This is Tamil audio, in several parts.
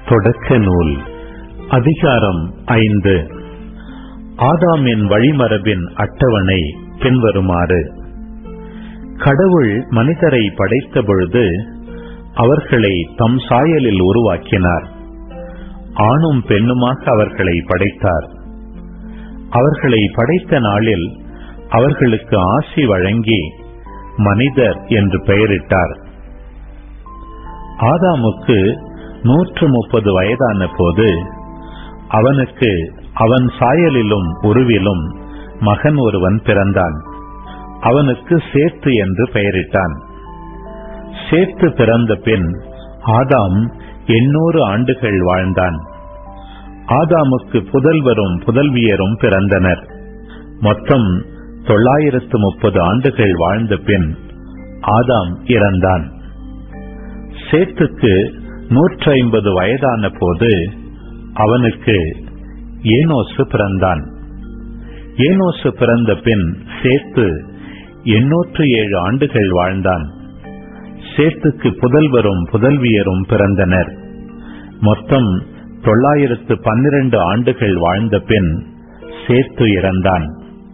தொடக்க நூல் அதிகாரம் ஐந்து ஆதாமின் வழிமரபின் அட்டவணை பின்வருமாறு கடவுள் மனிதரை படைத்த பொழுது அவர்களை தம் சாயலில் உருவாக்கினார் ஆணும் பெண்ணுமாக அவர்களை படைத்தார் அவர்களை படைத்த நாளில் அவர்களுக்கு ஆசி வழங்கி மனிதர் என்று பெயரிட்டார் ஆதாமுக்கு நூற்று முப்பது வயதான போது அவனுக்கு அவன் சாயலிலும் உருவிலும் மகன் ஒருவன் பிறந்தான் அவனுக்கு சேத்து என்று பெயரிட்டான் சேத்து பிறந்த பின் ஆதாம் எண்ணூறு ஆண்டுகள் வாழ்ந்தான் ஆதாமுக்கு புதல்வரும் புதல்வியரும் பிறந்தனர் மொத்தம் தொள்ளாயிரத்து முப்பது ஆண்டுகள் வாழ்ந்த பின் ஆதாம் இறந்தான் சேத்துக்கு நூற்றி ஐம்பது வயதான போது அவனுக்கு ஏனோசு பிறந்தான் ஏனோசு பிறந்த பின் சேத்து எண்ணூற்று ஏழு ஆண்டுகள் வாழ்ந்தான் சேத்துக்கு புதல்வரும் புதல்வியரும் பிறந்தனர் மொத்தம் தொள்ளாயிரத்து பன்னிரண்டு ஆண்டுகள் வாழ்ந்த பின் சேத்து இறந்தான்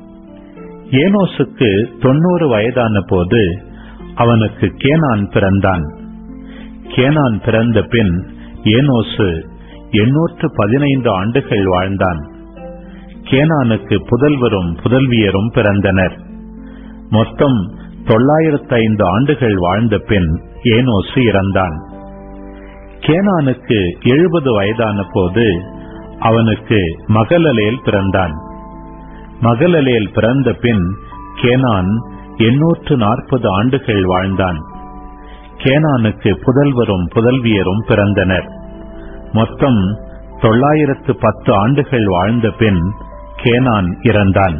ஏனோசுக்கு தொன்னூறு வயதான போது அவனுக்கு கேனான் பிறந்தான் கேனான் பிறந்த பின் ஏனோசு எண்ணூற்று பதினைந்து ஆண்டுகள் வாழ்ந்தான் கேனானுக்கு புதல்வரும் புதல்வியரும் பிறந்தனர் மொத்தம் தொள்ளாயிரத்து ஐந்து ஆண்டுகள் வாழ்ந்த பின் ஏனோசு இறந்தான் கேனானுக்கு எழுபது வயதான போது அவனுக்கு மகளலேல் பிறந்தான் மகளலேல் பிறந்த பின் கேனான் எண்ணூற்று நாற்பது ஆண்டுகள் வாழ்ந்தான் கேனானுக்கு புதல்வரும் புதல்வியரும் பிறந்தனர் மொத்தம் தொள்ளாயிரத்து பத்து ஆண்டுகள் வாழ்ந்த பின் கேனான் இறந்தான்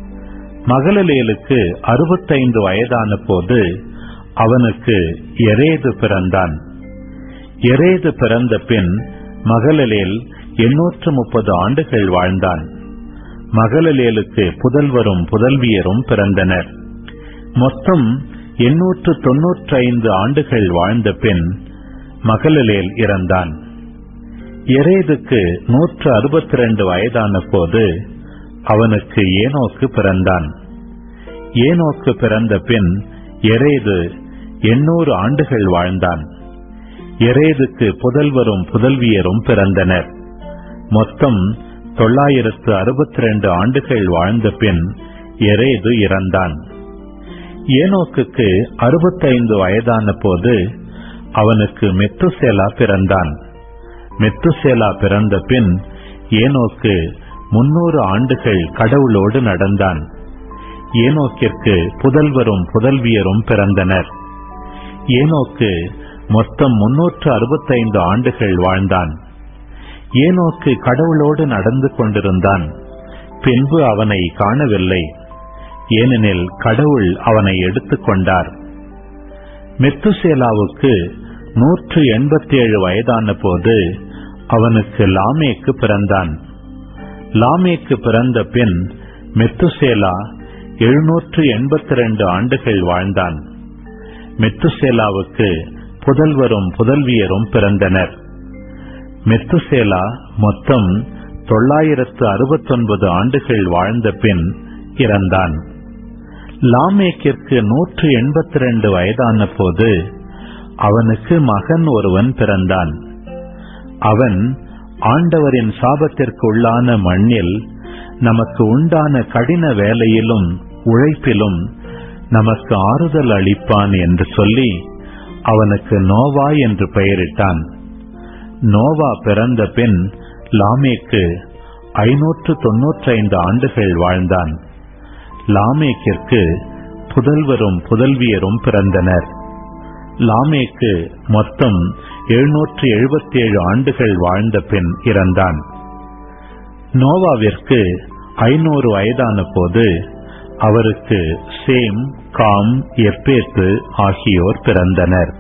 மகளலேலுக்கு அறுபத்தைந்து வயதான போது அவனுக்கு எரேது பிறந்தான் எரேது பிறந்த பின் மகளலேல் எண்ணூற்று முப்பது ஆண்டுகள் வாழ்ந்தான் மகளலேலுக்கு புதல்வரும் புதல்வியரும் பிறந்தனர் மொத்தம் எண்ணூற்று தொன்னூற்றி ஐந்து ஆண்டுகள் வாழ்ந்த பின் மகளலேல் இறந்தான் எரேதுக்கு நூற்று அறுபத்தி ரெண்டு வயதான போது அவனுக்கு ஏனோக்கு பிறந்தான் ஏனோக்கு பிறந்த பின் எரேது எண்ணூறு ஆண்டுகள் வாழ்ந்தான் எரேதுக்கு புதல்வரும் புதல்வியரும் பிறந்தனர் மொத்தம் தொள்ளாயிரத்து அறுபத்தி ரெண்டு ஆண்டுகள் வாழ்ந்த பின் எரேது இறந்தான் ஏனோக்குக்கு அறுபத்தைந்து வயதான போது அவனுக்கு மெத்துசேலா பிறந்தான் மெத்துசேலா பிறந்த பின் ஏனோக்கு முன்னூறு ஆண்டுகள் கடவுளோடு நடந்தான் ஏனோக்கிற்கு புதல்வரும் புதல்வியரும் பிறந்தனர் ஏனோக்கு மொத்தம் முன்னூற்று அறுபத்தைந்து ஆண்டுகள் வாழ்ந்தான் ஏனோக்கு கடவுளோடு நடந்து கொண்டிருந்தான் பின்பு அவனை காணவில்லை ஏனெனில் கடவுள் அவனை எடுத்துக் கொண்டார் மெத்துசேலாவுக்கு நூற்று எண்பத்தி ஏழு வயதான போது அவனுக்கு லாமேக்கு பிறந்தான் லாமேக்கு பிறந்த பின் மெத்துசேலா எழுநூற்று எண்பத்தி ரெண்டு ஆண்டுகள் வாழ்ந்தான் மெத்துசேலாவுக்கு புதல்வரும் புதல்வியரும் பிறந்தனர் மெத்துசேலா மொத்தம் தொள்ளாயிரத்து அறுபத்தொன்பது ஆண்டுகள் வாழ்ந்த பின் இறந்தான் லாமேக்கிற்கு நூற்று எண்பத்தி ரெண்டு வயதான போது அவனுக்கு மகன் ஒருவன் பிறந்தான் அவன் ஆண்டவரின் சாபத்திற்கு உள்ளான மண்ணில் நமக்கு உண்டான கடின வேலையிலும் உழைப்பிலும் நமக்கு ஆறுதல் அளிப்பான் என்று சொல்லி அவனுக்கு நோவா என்று பெயரிட்டான் நோவா பிறந்த பின் லாமேக்கு ஐநூற்று தொன்னூற்றி ஐந்து ஆண்டுகள் வாழ்ந்தான் லாமேக்கிற்கு புதல்வரும் புதல்வியரும் பிறந்தனர் லாமேக்கு மொத்தம் எழுநூற்று எழுபத்தி ஏழு ஆண்டுகள் வாழ்ந்த பின் இறந்தான் நோவாவிற்கு ஐநூறு வயதான போது அவருக்கு சேம் காம் எப்பேத்து ஆகியோர் பிறந்தனர்